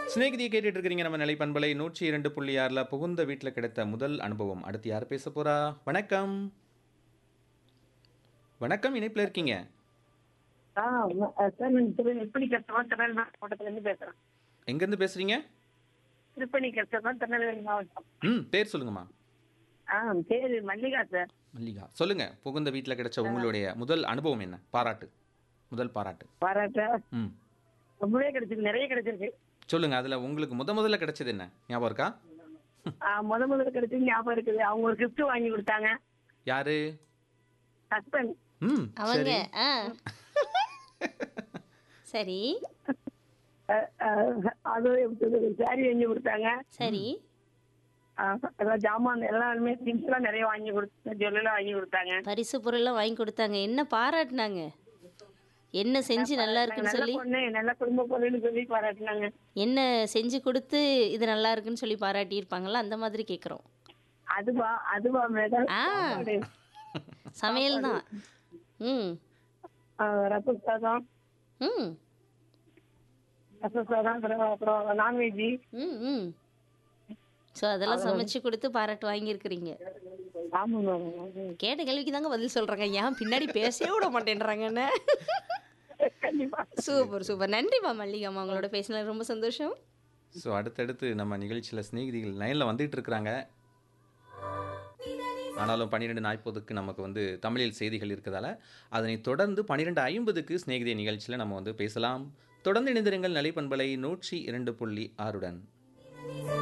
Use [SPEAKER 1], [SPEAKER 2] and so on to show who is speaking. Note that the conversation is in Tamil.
[SPEAKER 1] சிநேகிதியை கேட்டுட்டு இருக்கிறீங்க நம்ம நிலை பண்பலை நூற்றி இரண்டு புள்ளி ஆறில் புகுந்த வீட்டில் கிடைத்த முதல் அனுபவம் அடுத்து யார் பேச போறா வணக்கம் வணக்கம் இணைப்பில் இருக்கீங்க
[SPEAKER 2] ஆ ம- அஹ் சார் நான் திரு திருப்பணி கஷ்டமா திருநெல்வேலி மாவட்டத்துலேருந்து பேசுகிறேன்
[SPEAKER 1] எங்கேருந்து பேசுறீங்க
[SPEAKER 2] திருப்பணி கஷ்டமா திருநெல்வேலி மாவட்டம்
[SPEAKER 1] ம் பேர் சொல்லுங்கம்மா
[SPEAKER 2] ஆ பேர் மல்லிகா சார்
[SPEAKER 1] மல்லிகா சொல்லுங்க புகுந்த வீட்டில் கிடைச்ச உங்களுடைய முதல் அனுபவம் என்ன பாராட்டு முதல் பாராட்டு
[SPEAKER 2] பாராட்ட
[SPEAKER 1] ம்
[SPEAKER 2] ரொம்பவே கிடைச்சிருக்கு நிறைய கிடைச்சிருக்கு
[SPEAKER 1] சொல்லுங்க அதில் உங்களுக்கு முத முதல்ல கிடைச்சது என்ன ஞாபகம் இருக்கா
[SPEAKER 2] ஆ, முத முதல்ல கிடைச்சது ஞாபகம் இருக்குது அவங்க ஒரு gift வாங்கி கொடுத்தாங்க
[SPEAKER 1] யாரு
[SPEAKER 2] ஹஸ்பண்ட்
[SPEAKER 1] ம்
[SPEAKER 3] அவங்க ஆ சரி
[SPEAKER 2] அது சாரி வாங்கி கொடுத்தாங்க
[SPEAKER 3] சரி
[SPEAKER 2] ஆ, அதான் ஜாமான் எல்லாருமே திங்ஸ் எல்லாம் நிறைய வாங்கி கொடுத்து ஜுவல்லாம் வாங்கி கொடுத்தாங்க
[SPEAKER 3] பரிசு பொருள்லாம் வாங்கி கொடுத்தாங்க என்ன பாராட்டினாங்க என்ன செஞ்சு நல்லா இருக்குன்னு
[SPEAKER 2] நல்ல
[SPEAKER 3] சொல்லி
[SPEAKER 2] பொண்ணு நல்ல குடும்ப பொண்ணுன்னு சொல்லி பாராட்டினாங்க
[SPEAKER 3] என்ன செஞ்சு கொடுத்து இது நல்லா இருக்குன்னு சொல்லி பாராட்டியிருப்பாங்கல்ல அந்த மாதிரி கேட்குறோம்
[SPEAKER 2] அதுவா அதுவா மேடம்
[SPEAKER 3] ஆ சமையல் தான் ம்
[SPEAKER 2] ரச சாதம்
[SPEAKER 3] ம்
[SPEAKER 2] ரச சாதம் அப்புறம் அப்புறம் நான்வெஜ்
[SPEAKER 3] ம் ம் ஸோ அதெல்லாம் சமைச்சு கொடுத்து பாராட்டு வாங்கியிருக்கிறீங்க
[SPEAKER 2] ஆமா மேடம்
[SPEAKER 3] கேட்ட கேள்விக்கு தாங்க பதில் சொல்கிறாங்க ஏன் பின்னாடி பேசவே விட மாட்டேன்றாங்கன்னு
[SPEAKER 2] கண்டிப்பா
[SPEAKER 3] சூப்பர் சூப்பர் நன்றிப்பா மல்லிகாம்மா உங்களோட பேசினது ரொம்ப சந்தோஷம்
[SPEAKER 1] ஸோ அடுத்தடுத்து நம்ம நிகழ்ச்சியில் சிநேகிதிகள் லைனில் வந்துட்டு இருக்கிறாங்க ஆனாலும் பன்னிரெண்டு நாற்பதுக்கு நமக்கு வந்து தமிழில் செய்திகள் இருக்கிறதால அதனை தொடர்ந்து பன்னிரெண்டு ஐம்பதுக்கு சிநேகிதி நிகழ்ச்சியில் நம்ம வந்து பேசலாம் தொடர்ந்து இணைந்திருங்கள் நிலைப்பண்பலை நூற்றி இரண்டு புள்ளி ஆறுடன்